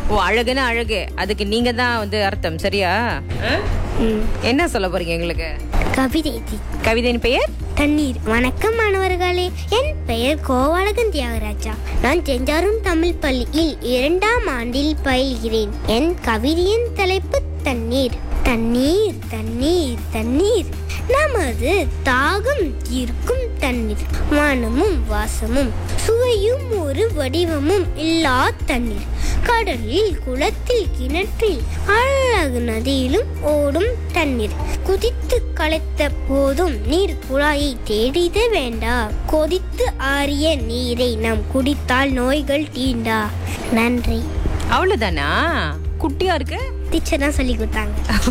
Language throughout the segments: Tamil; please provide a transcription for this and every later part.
ஓ அழகுன்னு அழகு அதுக்கு நீங்க தான் வந்து அர்த்தம் சரியா ஆ? ம். என்ன சொல்ல போறீங்க எங்களுக்கு கவிதை தி- கவிதையின் பெயர் தண்ணீர் வணக்கம் மாணவர்களே என் பெயர் கோவாலகன் தியாகராஜா நான் செஞ்சாரும் தமிழ் பள்ளியில் இரண்டாம் ஆண்டில் பயில்கிறேன் என் கவிதையின் தலைப்பு தண்ணீர் தண்ணீர் தண்ணீர் தண்ணீர் நமது தாகம் தீர்க்கும் தண்ணீர் மனமும் வாசமும் சுவையும் ஒரு வடிவமும் இல்லா தண்ணீர் கடலில் குளத்தில் கிணற்றில் அழகு நதியிலும் ஓடும் தண்ணீர் குதித்து களைத்த போதும் நீர் குழாயை தேடிட வேண்டா கொதித்து ஆறிய நீரை நாம் குடித்தால் நோய்கள் தீண்டா நன்றி அவ்வளவுதானா குட்டியா இருக்கு டீச்சர் தான் சொல்லி கொடுத்தாங்க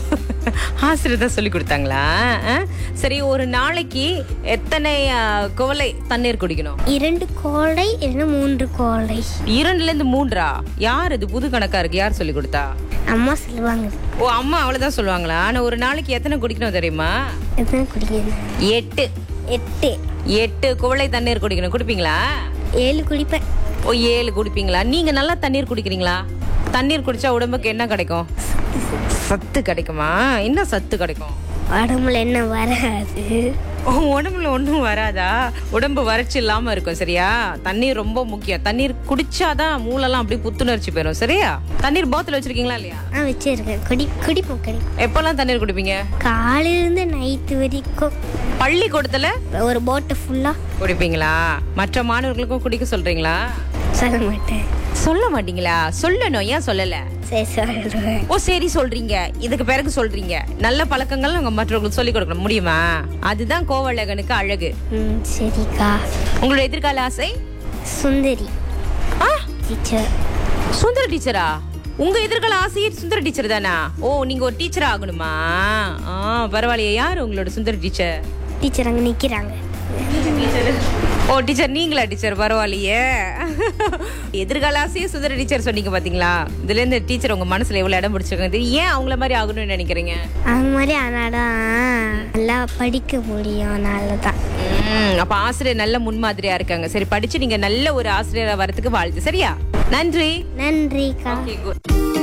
ஆசிரியர் தான் சொல்லி கொடுத்தாங்களா ஆ? சரி ஒரு நாளைக்கு எத்தனை ஆ, குவளை தண்ணீர் குடிக்கணும் இரண்டு கோடை இல்லைன்னா மூன்று கோடை இரண்டுல இருந்து மூன்றா யார் இது புது கணக்கா இருக்கு யார் சொல்லி கொடுத்தா அம்மா சொல்லுவாங்க ஓ அம்மா அவ்வளவுதான் சொல்லுவாங்களா ஆனா ஒரு நாளைக்கு எத்தனை குடிக்கணும் தெரியுமா எத்தனை குடிக்கணும் எட்டு எட்டு எட்டு குவளை தண்ணீர் குடிக்கணும் குடிப்பீங்களா ஏழு குடிப்பேன் ஓ ஏழு குடிப்பீங்களா நீங்க நல்லா தண்ணீர் குடிக்கிறீங்களா தண்ணீர் குடிச்சா உடம்புக்கு என்ன கிடைக்கும் சத்து கிடைக்குமா என்ன சத்து கிடைக்கும் உடம்புல என்ன வராது ஓ, உடம்புல ஒண்ணும் வராதா உடம்பு வறட்சி இல்லாம இருக்கும் சரியா தண்ணீர் ரொம்ப முக்கியம் தண்ணீர் குடிச்சாதான் மூளைலாம் அப்படியே புத்துணர்ச்சி பெறும் சரியா தண்ணீர் போத்தல் வச்சிருக்கீங்களா இல்லையா நான் வச்சிருக்கேன் குடி குடிப்போம் குடிப்போம் எப்பெல்லாம் தண்ணீர் குடிப்பீங்க காலையிலிருந்து நைட்டு வரைக்கும் பள்ளிக்கூடத்துல ஒரு போட்டை ஃபுல்லாக குடிப்பீங்களா மற்ற மாணவர்களுக்கும் குடிக்க சொல்றீங்களா சொல்ல மாட்டேன் சொல்ல மாட்டீங்களா சொல்லணும் ஏன் சொல்லல சரி சொல்றேன் ஓ சரி சொல்றீங்க இதுக்கு பிறகு சொல்றீங்க நல்ல பழக்கங்கள் நாங்க மற்றவங்களுக்கு சொல்லிக் கொடுக்க முடியுமா அதுதான் கோவழகனுக்கு அழகு ம் சரிக்கா உங்களோட எதிர்கால ஆசை சுந்தரி ஆ டீச்சர் சுந்தர டீச்சரா உங்க எதிர்கால ஆசையே சுந்தர டீச்சர் தானா ஓ நீங்க ஒரு டீச்சர் ஆகணுமா ஆ பரவாயில்லையே யார் உங்களோட சுந்தர டீச்சர் டீச்சர் அங்கே நிற்கிறாங்க ஓ டீச்சர் நீங்களா டீச்சர் பரவாயில்லையே எதிர்கால ஆசையே சுந்தர டீச்சர் சொன்னீங்க பாத்தீங்களா இதுல இருந்து டீச்சர் உங்க மனசுல எவ்வளவு இடம் பிடிச்சிருக்காங்க தெரியும். ஏன் அவங்கள மாதிரி ஆகணும்னு நினைக்கிறீங்க அது மாதிரி ஆனாதான் நல்லா படிக்க முடியும் அதனால தான் ம், அப்ப ஆசிரியர் நல்ல முன்மாதிரியா இருக்காங்க சரி படிச்சு நீங்க நல்ல ஒரு ஆசிரியரா வரதுக்கு வாழ்த்து சரியா நன்றி நன்றிக்கா Okay, good.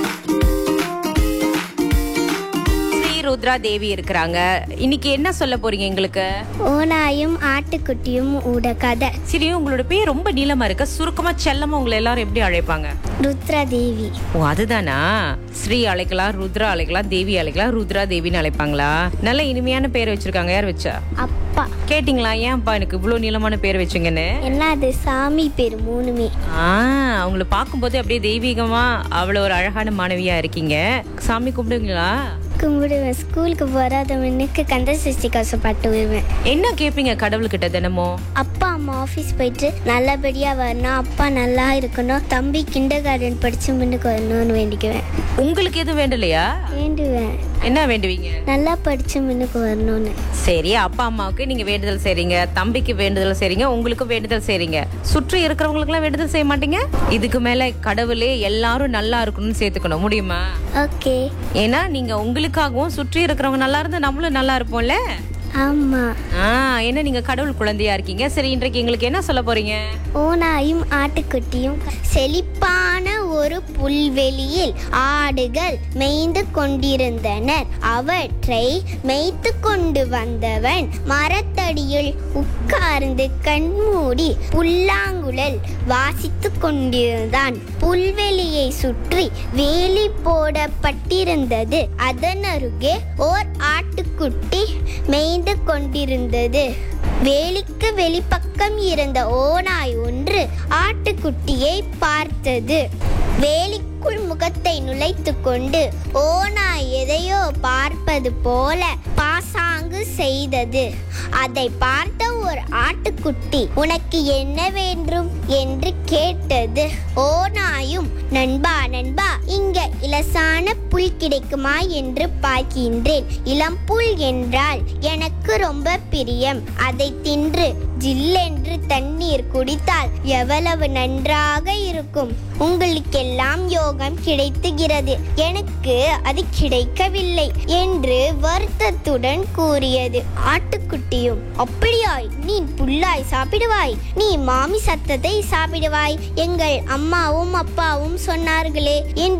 ஸ்ரீ ருத்ரா தேவி இருக்கிறாங்க இன்னைக்கு என்ன சொல்ல போறீங்க எங்களுக்கு ஓனாயும் ஆட்டுக்குட்டியும் ஊட கதை சரி உங்களோட பேர் ரொம்ப நீளமா இருக்க சுருக்கமா செல்லமா உங்களை எல்லாரும் எப்படி அழைப்பாங்க ருத்ரா தேவி ஓ அதுதானா ஸ்ரீ அழைக்கலாம் ருத்ரா அழைக்கலாம் தேவி அழைக்கலாம் ருத்ரா தேவின்னு அழைப்பாங்களா நல்ல இனிமையான பேர் வச்சிருக்காங்க யார் வச்சா அப்பா கேட்டிங்களா ஏன்ப்பா எனக்கு இவ்வளவு நீளமான பேர் வச்சீங்கன்னு என்ன அது சாமி பேர் மூணுமே ஆ அவங்கள பார்க்கும்போது அப்படியே தெய்வீகமா அவ்வளவு ஒரு அழகான மாணவியா இருக்கீங்க சாமி கும்பிடுங்களா கும்பிடுவேன் ஸ்கூலுக்கு போகாதவனுக்கு கந்த சஷ்டி கவசம் பாட்டு வருவேன் என்ன கேப்பீங்க கடவுள்கிட்ட தினமும் அப்பா அம்மா ஆஃபீஸ் போயிட்டு நல்லபடியாக வரணும் அப்பா நல்லா இருக்கணும் தம்பி கிண்டர் கார்டன் படித்து முன்னுக்கு வரணும்னு வேண்டிக்குவேன் உங்களுக்கு எதுவும் வேண்டலையா வேண்டுவேன் என்ன வேண்டுவீங்க நல்லா படித்து முன்னுக்கு வரணும்னு சரி அப்பா அம்மாவுக்கு நீங்க வேண்டுதல் செய்றீங்க தம்பிக்கு வேண்டுதல் செய்றீங்க உங்களுக்கும் வேண்டுதல் செய்றீங்க சுற்றி இருக்கிறவங்களுக்கு எல்லாம் வேண்டுதல் செய்ய மாட்டீங்க இதுக்கு மேல கடவுளே எல்லாரும் நல்லா இருக்கணும்னு சேர்த்துக்கணும் முடியுமா ஓகே ஏன்னா நீங்க உங்களுக்காகவும் சுற்றி இருக்கிறவங்க நல்லா இருந்தா நம்மளும் நல்லா இருப்போம்ல ஆமாம் ஆ என்ன நீங்க கடவுள் குழந்தையா இருக்கீங்க சரி இன்றைக்கு எங்களுக்கு என்ன சொல்ல போறீங்க ஓனாயும் ஆட்டுக்குட்டியும் செழிப்பான ஒரு புல்வெளியில் ஆடுகள் மேய்ந்து கொண்டிருந்தனர் அவற்றை மேய்த்து கொண்டு வந்தவன் மரத்தடியில் உட்கார்ந்து கண்மூடி புல்லாங்குழல் வாசித்து கொண்டிருந்தான் புல்வெளியை சுற்றி வேலி போடப்பட்டிருந்தது அதன் அருகே ஓர் ஆட்டுக்குட்டி மேய்ந்து கொண்டிருந்தது வேலிக்கு வெளிப்பக்கம் இருந்த ஓநாய் ஒன்று ஆட்டுக்குட்டியை பார்த்தது வேலிக்குள் முகத்தை நுழைத்து கொண்டு ஓநாய் எதையோ பார்ப்பது போல பாசாங்கு செய்தது அதை பார்த்த ஒரு ஆட்டுக்குட்டி உனக்கு என்ன வேண்டும் என்று கேட்டது ஓநாயும் நண்பா நண்பா இங்க இலசான புல் கிடைக்குமா என்று பார்க்கின்றேன் இளம் புல் என்றால் எனக்கு ரொம்ப பிரியம் அதை தின்று ஜில்லென்று தண்ணீர் குடித்தால் எவ்வளவு நன்றாக இருக்கும் உங்களுக்கெல்லாம் யோகம் கிடைத்துகிறது எனக்கு அது கிடைக்கவில்லை என்று வருத்தத்துடன் கூறியது ஆட்டுக்குட்டியும் அப்படியாய் நீ புல்லாய் சாப்பிடுவாய் நீ மாமி சத்தத்தை சாப்பிடுவாய் எங்கள் அம்மாவும் அப்பாவும் சொன்னார்களே என்று